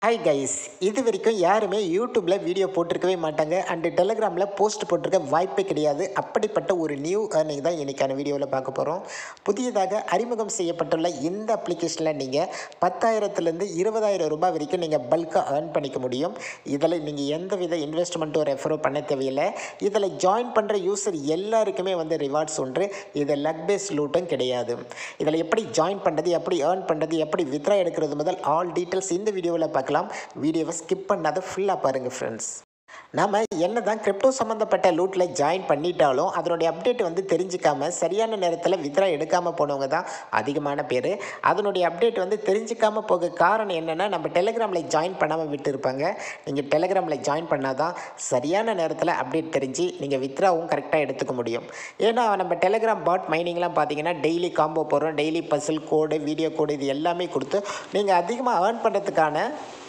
hi guys இது வரைக்கும் யாருமே யூடியூப்பில் வீடியோ போட்டிருக்கவே மாட்டாங்க அண்டு டெலிகிராமில் போஸ்ட் போட்டிருக்க வாய்ப்பே கிடையாது அப்படிப்பட்ட ஒரு நியூ ஏர்னிங் தான் இன்றைக்கான வீடியோவில் பார்க்க போகிறோம் புதியதாக அறிமுகம் செய்யப்பட்டுள்ள இந்த அப்ளிகேஷனில் நீங்கள் பத்தாயிரத்துலேருந்து இருபதாயிரம் ரூபாய் வரைக்கும் நீங்கள் பல்காக ஏர்ன் பண்ணிக்க முடியும் இதில் நீங்கள் எந்த வித இன்வெஸ்ட்மெண்ட்டும் ரெஃபரோ பண்ண தேவையில்லை இதில் ஜாயின் பண்ணுற யூசர் எல்லாருக்குமே வந்து ரிவார்ட்ஸ் ஒன்று இது லக் பேஸ் லூட்டும் கிடையாது இதில் எப்படி ஜாயின் பண்ணுறது எப்படி ஏர்ன் பண்ணுறது எப்படி வித்ரா எடுக்கிறது முதல் ஆல் டீட்டெயில்ஸ் இந்த வீடியோவில் பார்க்கலாம் வீடியோவை ஸ்கிப் பண்ணாத ஃபுல்லாக பாருங்கள் ஃப்ரெண்ட்ஸ் நாம் என்ன தான் கிரிப்டோ சம்மந்தப்பட்ட லூட்டில் ஜாயின் பண்ணிட்டாலும் அதனுடைய அப்டேட் வந்து தெரிஞ்சிக்காம சரியான நேரத்தில் வித்ரா எடுக்காமல் போனவங்க தான் அதிகமான பேர் அதனுடைய அப்டேட் வந்து தெரிஞ்சிக்காம போக காரணம் என்னென்னா நம்ம டெலிகிராமில் ஜாயின் பண்ணாமல் விட்டுருப்பாங்க நீங்கள் டெலிகிராமில் ஜாயின் பண்ணால் தான் சரியான நேரத்தில் அப்டேட் தெரிஞ்சு நீங்கள் வித்ராவும் கரெக்டாக எடுத்துக்க முடியும் ஏன்னா நம்ம டெலிகிராம் பாட் மைனிங்லாம் பார்த்தீங்கன்னா டெய்லி காம்போ போடுறோம் daily puzzle code video code இது எல்லாமே கொடுத்து நீங்கள் அதிகமாக ஏர்ன் பண்ணுறதுக்கான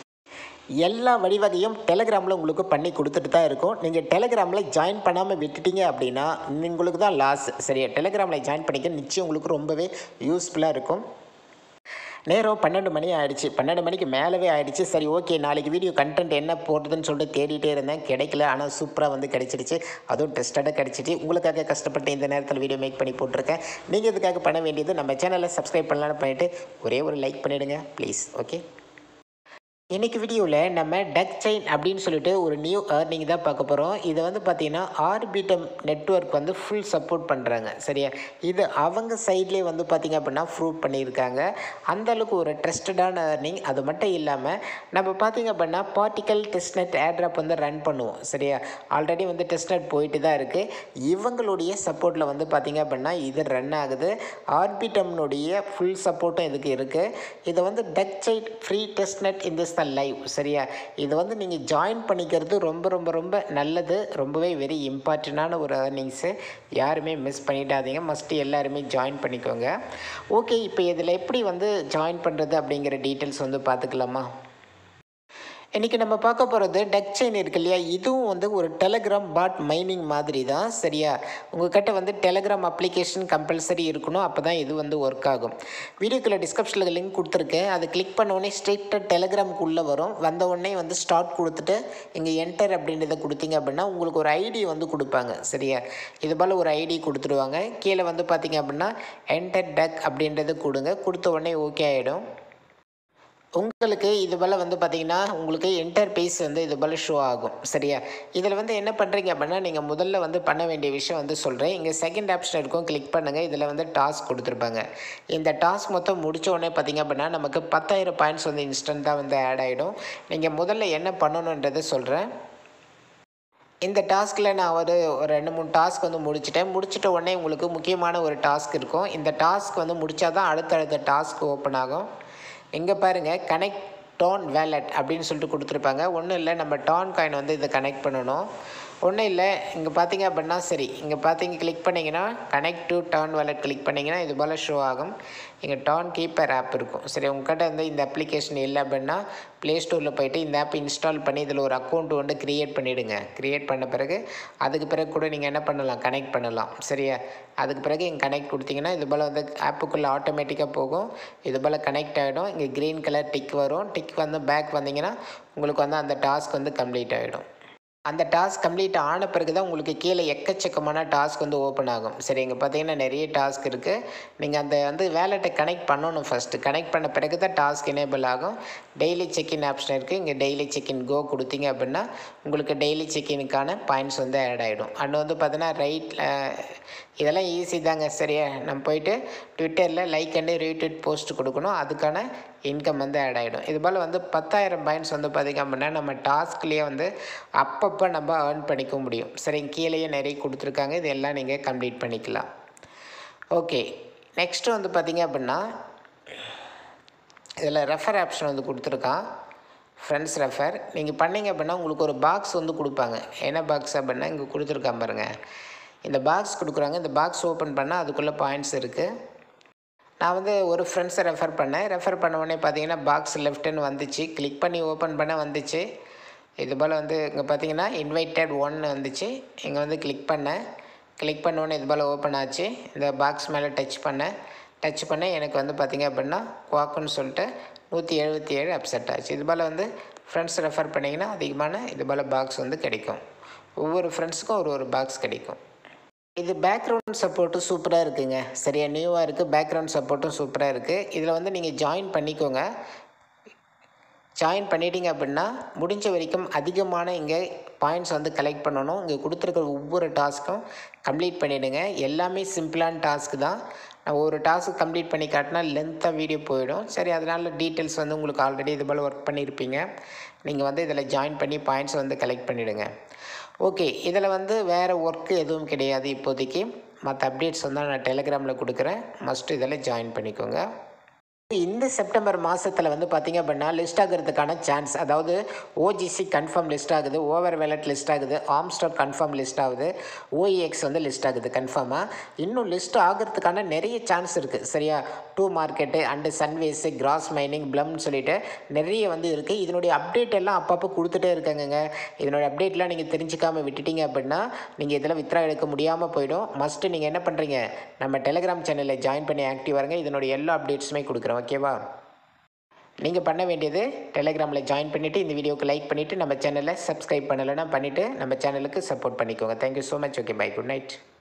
எல்லா வழிவகையும் டெலிகிராமில் உங்களுக்கு பண்ணி கொடுத்துட்டு தான் இருக்கும் நீங்கள் டெலிகிராமில் ஜாயின் பண்ணாமல் விட்டுட்டீங்க அப்படின்னா உங்களுக்கு தான் லாஸ் சரியா டெலிகிராமில் ஜாயின் பண்ணிக்க நிச்சயம் உங்களுக்கு ரொம்பவே யூஸ்ஃபுல்லாக இருக்கும் நேரம் பன்னெண்டு மணி ஆயிடுச்சு பன்னெண்டு மணிக்கு மேலவே ஆயிடுச்சு சரி ஓகே நாளைக்கு வீடியோ கண்டென்ட் என்ன போடுறதுன்னு சொல்லிட்டு தேடிட்டே இருந்தேன் கிடைக்கல ஆனால் சூப்பராக வந்து கிடைச்சிடுச்சு அதுவும் டெஸ்டடாக கிடைச்சிட்டு உங்களுக்காக கஷ்டப்பட்டு இந்த நேரத்தில் வீடியோ மேக் பண்ணி போட்டிருக்கேன் நீங்கள் இதுக்காக பண்ண வேண்டியது நம்ம சேனலை சப்ஸ்கிரைப் பண்ணலான்னு பண்ணிவிட்டு ஒரே ஒரு லைக் பண்ணிவிடுங்க ப்ளீஸ் ஓகே இன்றைக்கி வீடியோவில் நம்ம டக் செயின் அப்படின்னு சொல்லிட்டு ஒரு நியூ ஏர்னிங் தான் பார்க்க போகிறோம் இதை வந்து பார்த்திங்கன்னா ஆர்பிட்டம் நெட்ஒர்க் வந்து ஃபுல் சப்போர்ட் பண்ணுறாங்க சரியா இது அவங்க சைட்லேயே வந்து பார்த்திங்க அப்படின்னா ப்ரூவ் பண்ணியிருக்காங்க அந்தளவுக்கு ஒரு ட்ரஸ்டடான ஏர்னிங் அது மட்டும் இல்லாமல் நம்ம பார்த்திங்க அப்படின்னா பார்ட்டிக்கல் டெஸ்ட்நெட் ஏட்ராப் வந்து ரன் பண்ணுவோம் சரியா ஆல்ரெடி வந்து டெஸ்ட்நெட் போயிட்டு தான் இருக்குது இவங்களுடைய சப்போர்ட்டில் வந்து பார்த்திங்க அப்படின்னா இது ரன் ஆகுது ஆர்பிட்டம்னுடைய ஃபுல் சப்போர்ட்டும் இதுக்கு இருக்குது இதை வந்து டக் சைட் ஃப்ரீ டெஸ்ட்நெட் இந்த தான் லைவ் சரியா இது வந்து நீங்கள் ஜாயின் பண்ணிக்கிறது ரொம்ப ரொம்ப ரொம்ப நல்லது ரொம்பவே வெரி இம்பார்ட்டண்ட்டான ஒரு ஏர்னிங்ஸு யாருமே மிஸ் பண்ணிடாதீங்க மஸ்ட்டு எல்லாருமே ஜாயின் பண்ணிக்கோங்க ஓகே இப்போ இதில் எப்படி வந்து ஜாயின் பண்ணுறது அப்படிங்கிற டீட்டெயில்ஸ் வந்து பார்த்துக்கலாமா இன்றைக்கி நம்ம பார்க்க போகிறது டக் செயின் இருக்கு இல்லையா இதுவும் வந்து ஒரு டெலகிராம் பாட் மைனிங் மாதிரி தான் சரியா உங்கள்கிட்ட வந்து டெலகிராம் அப்ளிகேஷன் கம்பல்சரி இருக்கணும் அப்போ தான் இது வந்து ஒர்க் ஆகும் வீடியோக்குள்ள டிஸ்கிரிப்ஷனில் லிங்க் கொடுத்துருக்கேன் அதை கிளிக் பண்ண உடனே ஸ்ட்ரெயிட்டாக டெலகிராமுக்கு உள்ளே வரும் வந்த உடனே வந்து ஸ்டார்ட் கொடுத்துட்டு இங்கே என்டர் அப்படின்றத கொடுத்தீங்க அப்படின்னா உங்களுக்கு ஒரு ஐடி வந்து கொடுப்பாங்க சரியா இது போல் ஒரு ஐடி கொடுத்துருவாங்க கீழே வந்து பார்த்தீங்க அப்படின்னா என்டர் டக் அப்படின்றத கொடுங்க கொடுத்த உடனே ஓகே ஆகிடும் உங்களுக்கு இது போல் வந்து பார்த்திங்கன்னா உங்களுக்கு என்டர் பேஸ் வந்து இது போல் ஷோ ஆகும் சரியா இதில் வந்து என்ன பண்ணுறீங்க அப்படின்னா நீங்கள் முதல்ல வந்து பண்ண வேண்டிய விஷயம் வந்து சொல்கிறேன் இங்கே செகண்ட் ஆப்ஷன் இருக்கும் கிளிக் பண்ணுங்கள் இதில் வந்து டாஸ்க் கொடுத்துருப்பாங்க இந்த டாஸ்க் மொத்தம் முடிச்ச உடனே பார்த்திங்க அப்படின்னா நமக்கு பத்தாயிரம் பாயிண்ட்ஸ் வந்து இன்ஸ்டண்ட்டாக வந்து ஆட் ஆகிடும் நீங்கள் முதல்ல என்ன பண்ணணுன்றதை சொல்கிறேன் இந்த டாஸ்கில் நான் ஒரு ஒரு ரெண்டு மூணு டாஸ்க் வந்து முடிச்சிட்டேன் முடிச்சிட்ட உடனே உங்களுக்கு முக்கியமான ஒரு டாஸ்க் இருக்கும் இந்த டாஸ்க் வந்து முடித்தா தான் அடுத்தடுத்த டாஸ்க் ஓப்பன் ஆகும் இங்கே பாருங்கள் கனெக்ட் டோன் வேலட் அப்படின்னு சொல்லிட்டு கொடுத்துருப்பாங்க ஒன்றும் இல்லை நம்ம டான் காயின் வந்து இதை கனெக்ட் பண்ணணும் ஒன்றும் இல்லை இங்கே பார்த்தீங்க அப்படின்னா சரி இங்கே பார்த்தீங்க கிளிக் பண்ணிங்கன்னா connect to turn wallet click பண்ணிங்கன்னா இது போல் ஷோ ஆகும் இங்கே டான் கீப்பர் ஆப் இருக்கும் சரி உங்கள்கிட்ட வந்து இந்த அப்ளிகேஷன் இல்லை அப்படின்னா ப்ளே ஸ்டோரில் போய்ட்டு இந்த ஆப் இன்ஸ்டால் பண்ணி இதில் ஒரு அக்கௌண்ட் வந்து க்ரியேட் பண்ணிவிடுங்க க்ரியேட் பண்ண பிறகு அதுக்கு பிறகு கூட நீங்கள் என்ன பண்ணலாம் கனெக்ட் பண்ணலாம் சரியா அதுக்கு பிறகு இங்கே கனெக்ட் கொடுத்தீங்கன்னா இது போல் வந்து ஆப்புக்குள்ளே ஆட்டோமேட்டிக்காக போகும் இது போல் கனெக்ட் ஆகிடும் இங்கே க்ரீன் கலர் டிக் வரும் டிக் வந்து பேக் வந்தீங்கன்னா உங்களுக்கு வந்து அந்த டாஸ்க் வந்து கம்ப்ளீட் ஆகிடும் அந்த டாஸ்க் கம்ப்ளீட் ஆன பிறகு தான் உங்களுக்கு கீழே எக்கச்சக்கமான டாஸ்க் வந்து ஓப்பன் ஆகும் சரி இங்கே பார்த்தீங்கன்னா நிறைய டாஸ்க் இருக்குது நீங்கள் அந்த வந்து வேலெட்டை கனெக்ட் பண்ணணும் ஃபஸ்ட்டு கனெக்ட் பண்ண பிறகு தான் டாஸ்க் எனேபிள் ஆகும் டெய்லி செக்இன் ஆப்ஷன் இருக்குது இங்கே டெய்லி செக்இன் கோ கொடுத்தீங்க அப்படின்னா உங்களுக்கு டெய்லி செக்இனுக்கான பாயிண்ட்ஸ் வந்து ஆட் ஆகிடும் அண்ட் வந்து பார்த்தீங்கன்னா ரைட் இதெல்லாம் ஈஸி தாங்க சரியா நம்ம போயிட்டு ட்விட்டரில் லைக் அண்டு ரீட்வீட் போஸ்ட் கொடுக்கணும் அதுக்கான இன்கம் வந்து ஆட் ஆகிடும் இது போல் வந்து பத்தாயிரம் பாயிண்ட்ஸ் வந்து பார்த்திங்க அப்படின்னா நம்ம டாஸ்க்லேயே வந்து அப்பப்போ நம்ம ஏர்ன் பண்ணிக்க முடியும் சரி கீழேயே நிறைய கொடுத்துருக்காங்க இதெல்லாம் நீங்கள் கம்ப்ளீட் பண்ணிக்கலாம் ஓகே நெக்ஸ்ட்டு வந்து பார்த்திங்க அப்படின்னா இதில் ரெஃபர் ஆப்ஷன் வந்து கொடுத்துருக்கான் ஃப்ரெண்ட்ஸ் ரெஃபர் நீங்கள் பண்ணிங்க அப்படின்னா உங்களுக்கு ஒரு பாக்ஸ் வந்து கொடுப்பாங்க என்ன பாக்ஸ் அப்படின்னா இங்கே கொடுத்துருக்கான் பாருங்கள் இந்த பாக்ஸ் கொடுக்குறாங்க இந்த பாக்ஸ் ஓப்பன் பண்ணால் அதுக்குள்ளே பாயிண்ட்ஸ் இருக்குது நான் வந்து ஒரு ஃப்ரெண்ட்ஸை ரெஃபர் பண்ணேன் ரெஃபர் பண்ண உடனே பார்த்தீங்கன்னா பாக்ஸ் லெஃப்ட்டுன்னு வந்துச்சு கிளிக் பண்ணி ஓப்பன் பண்ண வந்துச்சு இது போல் வந்து இங்கே பார்த்தீங்கன்னா இன்வைட்டட் ஒன் வந்துச்சு இங்கே வந்து கிளிக் பண்ணேன் கிளிக் பண்ண உடனே இது போல் ஓப்பன் ஆச்சு இந்த பாக்ஸ் மேலே டச் பண்ணேன் டச் பண்ண எனக்கு வந்து பார்த்திங்க அப்படின்னா குவாக்குன்னு சொல்லிட்டு நூற்றி எழுபத்தி ஏழு அப்செட் ஆச்சு இது போல் வந்து ஃப்ரெண்ட்ஸ் ரெஃபர் பண்ணிங்கன்னா அதிகமான இது போல் பாக்ஸ் வந்து கிடைக்கும் ஒவ்வொரு ஃப்ரெண்ட்ஸுக்கும் ஒரு ஒரு பாக்ஸ் கிடைக்கும் இது பேக்ரவுண்ட் சப்போர்ட்டும் சூப்பராக இருக்குங்க சரியா நியூவாக இருக்குது பேக்ரவுண்ட் சப்போர்ட்டும் சூப்பராக இருக்குது இதில் வந்து நீங்கள் ஜாயின் பண்ணிக்கோங்க ஜாயின் பண்ணிட்டீங்க அப்படின்னா முடிஞ்ச வரைக்கும் அதிகமான இங்கே பாயிண்ட்ஸ் வந்து கலெக்ட் பண்ணணும் இங்கே கொடுத்துருக்கிற ஒவ்வொரு டாஸ்க்கும் கம்ப்ளீட் பண்ணிவிடுங்க எல்லாமே சிம்பிளான டாஸ்க்கு தான் நான் ஒரு டாஸ்க் கம்ப்ளீட் பண்ணி காட்டினா லென்த்தாக வீடியோ போயிடும் சரி அதனால் டீட்டெயில்ஸ் வந்து உங்களுக்கு ஆல்ரெடி இது போல் ஒர்க் பண்ணியிருப்பீங்க நீங்கள் வந்து இதில் ஜாயின் பண்ணி பாயிண்ட்ஸ் வந்து கலெக்ட் பண்ணிவிடுங்க ஓகே இதில் வந்து வேறு ஒர்க்கு எதுவும் கிடையாது இப்போதைக்கு மற்ற அப்டேட்ஸ் வந்து நான் டெலிகிராமில் கொடுக்குறேன் மஸ்ட்டு இதில் ஜாயின் பண்ணிக்கோங்க இந்த செப்டம்பர் மாதத்தில் வந்து பார்த்திங்க அப்படின்னா லிஸ்ட் ஆகிறதுக்கான சான்ஸ் அதாவது ஓஜிசி கன்ஃபார்ம் லிஸ்ட் ஆகுது ஓவர் வெலட் லிஸ்ட் ஆகுது ஆம்ஸ்டாக் கன்ஃபார்ம் லிஸ்ட் ஆகுது ஓஇஎக்ஸ் வந்து லிஸ்ட் ஆகுது கன்ஃபார்மாக இன்னும் லிஸ்ட் ஆகிறதுக்கான நிறைய சான்ஸ் இருக்குது சரியா டூ மார்க்கெட்டு அண்டு சன்வேஸு கிராஸ் மைனிங் ப்ளம்னு சொல்லிட்டு நிறைய வந்து இருக்குது இதனுடைய அப்டேட் எல்லாம் அப்பப்போ கொடுத்துட்டே இருக்காங்கங்க இதனுடைய அப்டேட்லாம் நீங்கள் தெரிஞ்சுக்காமல் விட்டுட்டீங்க அப்படின்னா நீங்கள் இதில் வித்ரா எடுக்க முடியாமல் போயிடும் மஸ்ட்டு நீங்கள் என்ன பண்ணுறீங்க நம்ம டெலிகிராம் சேனலில் ஜாயின் பண்ணி ஆக்டிவ் வருங்க இதனுடைய எல்லா அப்டேட்ஸுமே கொடுக்குறோம் ஓகேவா நீங்கள் பண்ண வேண்டியது டெலிகிராமில் ஜாயின் பண்ணிவிட்டு இந்த வீடியோக்கு லைக் பண்ணிவிட்டு நம்ம சேனலை சப்ஸ்கிரைப் பண்ணலைன்னா பண்ணிவிட்டு நம்ம சேனலுக்கு சப்போர்ட் பண்ணிக்கோங்க thank you so much okay bye good night